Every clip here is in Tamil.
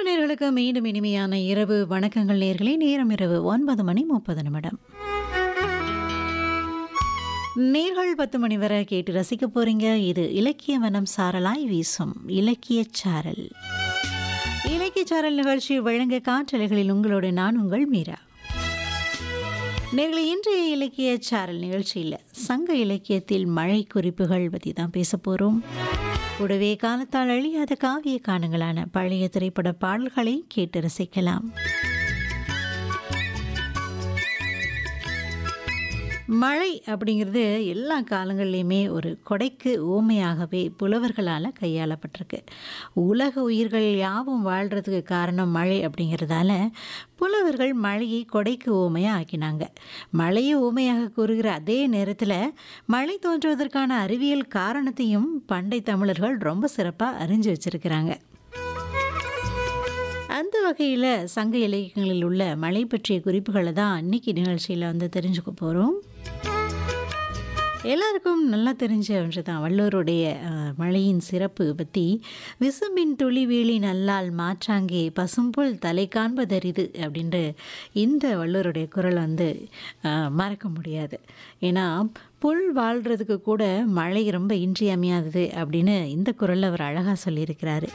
அனைத்து நேர்களுக்கு மீண்டும் இனிமையான இரவு வணக்கங்கள் நேர்களே நேரம் இரவு ஒன்பது மணி முப்பது நிமிடம் நேர்கள் பத்து மணி வரை கேட்டு ரசிக்க போறீங்க இது இலக்கிய வனம் சாரலாய் வீசும் இலக்கிய சாரல் இலக்கிய சாரல் நிகழ்ச்சி வழங்க காற்றலைகளில் உங்களோட நான் உங்கள் மீரா நேர்களை இன்றைய இலக்கிய சாரல் நிகழ்ச்சியில் சங்க இலக்கியத்தில் மழை குறிப்புகள் பற்றி தான் பேச போகிறோம் கூடவே காலத்தால் அழியாத காவிய காணங்களான பழைய திரைப்பட பாடல்களை கேட்டு ரசிக்கலாம் மழை அப்படிங்கிறது எல்லா காலங்கள்லேயுமே ஒரு கொடைக்கு ஊமையாகவே புலவர்களால் கையாளப்பட்டிருக்கு உலக உயிர்கள் யாவும் வாழ்கிறதுக்கு காரணம் மழை அப்படிங்கிறதால புலவர்கள் மழையை கொடைக்கு ஊமையாக ஆக்கினாங்க மழையை ஊமையாக கூறுகிற அதே நேரத்தில் மழை தோன்றுவதற்கான அறிவியல் காரணத்தையும் பண்டை தமிழர்கள் ரொம்ப சிறப்பாக அறிஞ்சு வச்சிருக்கிறாங்க அந்த வகையில் சங்க இலக்கியங்களில் உள்ள மழை பற்றிய குறிப்புகளை தான் அன்னைக்கு நிகழ்ச்சியில் வந்து தெரிஞ்சுக்க போகிறோம் எல்லாருக்கும் நல்லா தெரிஞ்ச ஒன்று தான் வள்ளூருடைய அஹ், மழையின் சிறப்பு பற்றி விசும்பின் துளி வீழி நல்லால் மாற்றாங்கே பசும்புல் தலை காண்பதரிது அப்படின்ற இந்த வள்ளூருடைய குரல் வந்து அஹ், மறக்க முடியாது ஏன்னா புல் வாழ்கிறதுக்கு கூட மழை ரொம்ப இன்றியமையாதது அப்படின்னு இந்த குரலில் அவர் அழகாக சொல்லியிருக்கிறாரு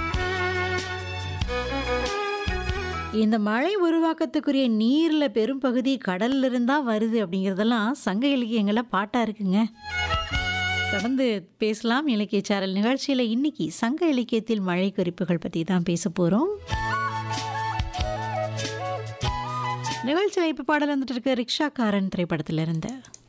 இந்த மழை உருவாக்கத்துக்குரிய நீரில் பெரும்பகுதி கடல்ல இருந்தா வருது அப்படிங்கிறதெல்லாம் சங்க இலக்கியங்களில் பாட்டாக இருக்குங்க தொடர்ந்து பேசலாம் இலக்கிய சாரல் நிகழ்ச்சியில் இன்னைக்கு சங்க இலக்கியத்தில் மழை குறிப்புகள் பற்றி தான் பேச போகிறோம் நிகழ்ச்சியில் இப்போ பாடல் வந்துட்டு இருக்க ரிக்ஷாக்காரன் திரைப்படத்திலிருந்து